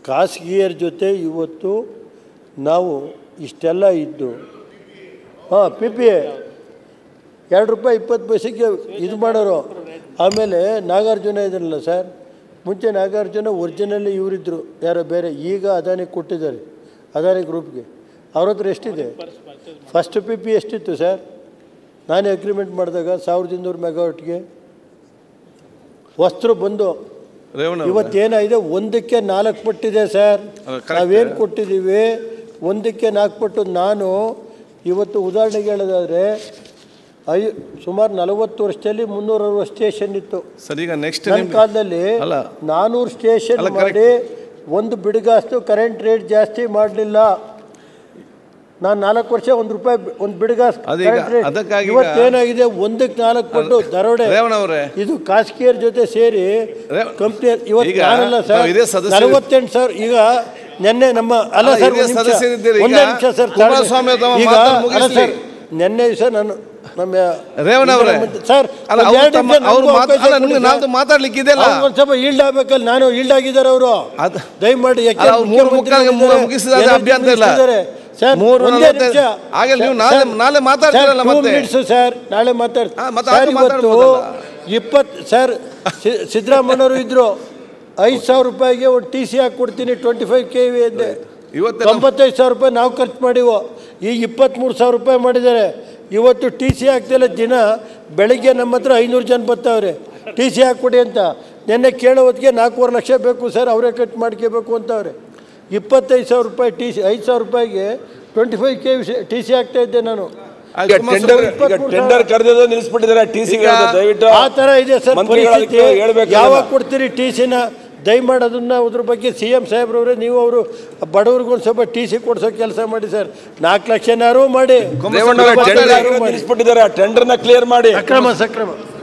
ಖಾಸಗಿಯರ ಜೊತೆ ಇವತ್ತು ನಾವು ಇಷ್ಟೆಲ್ಲ ಇದ್ದು ಹಾಂ ಪಿ ಪಿ ಎರಡು ರೂಪಾಯಿ ಇಪ್ಪತ್ತು ಪೈಸೆಗೆ ಇದು ಮಾಡೋರು ಆಮೇಲೆ ನಾಗಾರ್ಜುನ ಇದನ್ನಲ್ಲ ಸರ್ ಮುಂಚೆ ನಾಗಾರ್ಜುನ ಒರಿಜಿನಲ್ಲಿ ಇವರಿದ್ದರು ಯಾರೋ ಬೇರೆ ಈಗ ಅದಾನಿಗೆ ಕೊಟ್ಟಿದ್ದಾರೆ ಅದಾನಿ ಗ್ರೂಪ್ಗೆ ಅವ್ರ ಹತ್ರ ಎಷ್ಟಿದೆ ಫಸ್ಟ್ ಪಿ ಪಿ ಎಷ್ಟಿತ್ತು ಸರ್ ನಾನೇ ಅಗ್ರಿಮೆಂಟ್ ಮಾಡಿದಾಗ ಸಾವಿರದ ಇನ್ನೂರು ಮೆಗಾವಾಟ್ಗೆ ವಸ್ತ್ರ ಬಂದು ರೇವಣ್ಣ ಅವ್ರೆ. ಇವತ್ತೇನಾಗಿದೆ ಒಂದಕ್ಕೆ ನಾಲ್ಕು ಪಟ್ಟಿದೆ ಸರ್ ಅಲ್ಲ, correct. ನಾವೇನು ಕೊಟ್ಟಿದ್ದೀವಿ ಒಂದಕ್ಕೆ ನಾಲ್ಕು ಪಟ್ಟು ನಾನು ಇವತ್ತು ಉದಾಹರಣೆಗೆ ಹೇಳೋದಾದರೆ ಐ ಸುಮಾರು ನಲವತ್ತು ವರ್ಷದಲ್ಲಿ ಮುನ್ನೂರ ಅರವತ್ತು ಸ್ಟೇಷನ್ ಇತ್ತು ಸರ್ ಈಗ ನೆಕ್ಸ್ಟ್ ನನ್ನ ಕಾಲದಲ್ಲಿ ಅಲ್ಲ. ನಾನ್ನೂರು ಸ್ಟೇಷನ್ ಅಲ್ಲ, correct. ಮಾಡಿ ಒಂದು ಬಿಡುಗಾಸ್ತು ಕರೆಂಟ್ ರೇಟ್ ಜಾಸ್ತಿ ಮಾಡಲಿಲ್ಲ ನಾನು ನಾಲ್ಕು ವರ್ಷ ಒಂದು ರೂಪಾಯಿ ಒಂದು ಬಿಡುಗಾಸ್ ಅದೀಗ ಕರೆಂಟ್ ರೇಟ್ ಅದಕ್ಕಾಗಿ ಈಗ- ಇವತ್ತೇನಾಗಿದೆ ಒಂದಕ್ಕೆ ನಾಲ್ಕು ಪಟ್ಟು ದರೋಡೆ ರೇವಣ್ಣ ಅವರೇ ಇದು ಖಾಸಗಿಯರ ಜೊತೆ ಸೇರಿ ರೇವ್- ಕಂಪ್ನಿ ಇವತ್ತು ಈಗ ನಾನಲ್ಲ ನಾವು ಸರ್ ಇದೇ ಸದಸ್ಯರು- ನಲವತ್ತೆಂಟು ಸಾವಿರ ಈಗ ನಿನ್ನೆ ನಮ್ಮ ಅಲ್ಲ ಅಲ್ಲ, ಸರ್ ಇದೇ ಒಂದು ನಿಮಿಷ. ಸದಸ್ಯರಿದ್ದೀರಿ ಈಗ. ಒಂದೇ ನಿಮಿಷ ಸರ್ ತಾಳ್ಮೆ. ಕುಮಾರಸ್ವಾಮಿ ತಮ್ಮ ಈಗ ಮಾತನ್ನು ಅಲ್ಲ ಮುಗಿಸ್ಲಿ. ಸರ್ ನಿನ್ನೆ ದಿವಸ ನಾನು ನಮ್ಮ ರೇವಣ್ಣ ಅವರೇ ಸರ್ ಅಲ್ಲ ಒಂದ್ ಅವ್ರು ಎರಡು ತಮ್ಮ ನಿಮಿಷ ಅವ್ರು ನನ್ಗೂ ಮಾತು ಅವಕಾಶ ಅಲ್ಲ ಕೊಡಿ ನಿಮ್ಗೆ ಸರ್. ನಾಲ್ದು ಮಾತಾಡ್ಲಿಕ್ಕೆ ಇದೆಯಲ್ಲ ಅವ್ರು ಒಂದ್ ಸ್ವಲ್ಪ ಈಲ್ಡ್ ಆಗ್ಬೇಕಲ್ಲ ನಾನು ಈಲ್ಡ್ ಆಗಿದ್ದಾರೆ ಅವರು ಅದು- ದಯಮಾಡಿ ಯಾಕೆ ಅಲ್ಲ, ಅವ್ರು ಮೂರು ಮುಖ್ಯಮಂತ್ರಿ ಮುಕ್ಕಾಲಿಗೆ ಮೂರು ಇದ್ದಾರೆ, ಮುಗಿಸಿದಾಗ energy ಅಭ್ಯಂತರ ಇಲ್ಲ. minister ಇದ್ದಾರೆ. ಸರ್ ಮೂರು ಒಂದೇ ನಲವತ್ತೈದು. ನಿಮಿಷ. ಹಾಗೆ ನೀವು ಸರ್, ನಾಳೆ- ಸರ್, ನಾಳೆ ಮಾತಾಡ್ತೀರಲ್ಲ ಸರ್, two ಮತ್ತೆ? minutes ಸರ್ ನಾಳೆ ಮಾತಾಡ್ ಹಾ, ಮತ್ತೆ ಸರ್ ಆಗ ಇವತ್ತು ಮಾತಾಡ್ಬೋದಲ್ಲ. ಇಪ್ಪತ್ತು ಸರ್ ಸಿ- ಸಿದ್ದರಾಮಯ್ಯವರು ಇದ್ರು ಐದು ಸಾವಿರ ರೂಪಾಯಿಗೆ ಒಂದು ಟಿ ಸಿ ಹಾಕಿ ಕೊಡ್ತೀನಿ ಟ್ವೆಂಟಿ ಫೈವ್ ಕೆ ವಿ ಅಂದೆ ಇವತ್ತೆಲ್ಲ- ತೊಂಬತ್ತೈದು ಸಾವಿರ ರೂಪಾಯಿ ನಾವು ಖರ್ಚು ಮಾಡಿವು ಈಗ ಇಪ್ಪತ್ತ್ಮೂರು ಸಾವಿರ ರೂಪಾಯಿ ಮಾಡಿದ್ದಾರೆ ಇವತ್ತು ಟಿ ಸಿ ಹಾಕ್ತಿಲ್ಲ ದಿನ ಬೆಳಿಗ್ಗೆ ನಮ್ಮ ಹತ್ರ ಐನೂರು ಜನ ಬರ್ತಾವ್ರೆ ಟಿ ಸಿ ಹಾಕ್ಕೊಡಿ ಅಂತ ನಿನ್ನೆ ಕೇಳೋ ಹೊತ್ತಿಗೆ ನಾಲ್ಕೂವರೆ ಲಕ್ಷ ಬೇಕು ಸರ್ ಅವರೇ ಕಟ್ ಮಾಡ್ಕೋಬೇಕು ಅಂತವ್ರೆ ಇಪ್ಪತ್ತೈದು ಸಾವಿರ ರೂಪಾಯಿ ಟಿ ಸಿ ಐದು ಸಾವಿರ ರೂಪಾಯಿಗೆ twenty five K V T C ಹಾಕ್ತಾ ಇದ್ದೆ ನಾನು ಆಯ್ತು, ಈಗ ಸುಮಾರು ಟೆಂಡರ್ ಸ್ವಲ್ಪ- ಈಗ ಟೆಂಡರ್ ಕರೆದಿದ್ದು ನಿಲ್ಲಿಸ್ಬಿಟ್ಟಿದ್ದಾರೆ ಟಿ ಸಿ ದಯವಿಟ್ಟು ಆ ಥರ ಇದೆ ಸರ್ ಮಂತ್ರಿಗಳು ಪರಿಸ್ಥಿತಿ ಅದಕ್ಕೆ ಹೇಳ್ಬೇಕು ಯಾವಾಗ ಅದನ್ನ. ಕೊಡ್ತೀರಿ ಟಿ ಸಿನ ದಯಮಾಡಿ ಅದನ್ನು ಅದ್ರ ಬಗ್ಗೆ ಸಿ ಎಮ್ ಸಾಹೇಬ್ರವ್ರೆ ನೀವು ಅವರು ಬಡವ್ರಿಗೆ ಒಂದು ಸ್ವಲ್ಪ ಟಿ ಸಿ ಕೊಡ್ಸೋ ಕೆಲಸ ಮಾಡಿ ಸರ್ ನಾಲ್ಕು ಲಕ್ಷನಾರು ಮಾಡಿ ರೇವಣ್ಣ ಅವರೇ, ಇಪ್ಪತ್ತೈದು ಟೆಂಡರ್ ಆರು ಮಾಡಿ. ನಿಲ್ಲಿಸ್ಬಿಟ್ಟಿದ್ದಾರೆ ಆ ಟೆಂಡರ್ನ ಕ್ಲಿಯರ್ ಮಾಡಿ ಅಕ್ರಮ ಸಕ್ರಮ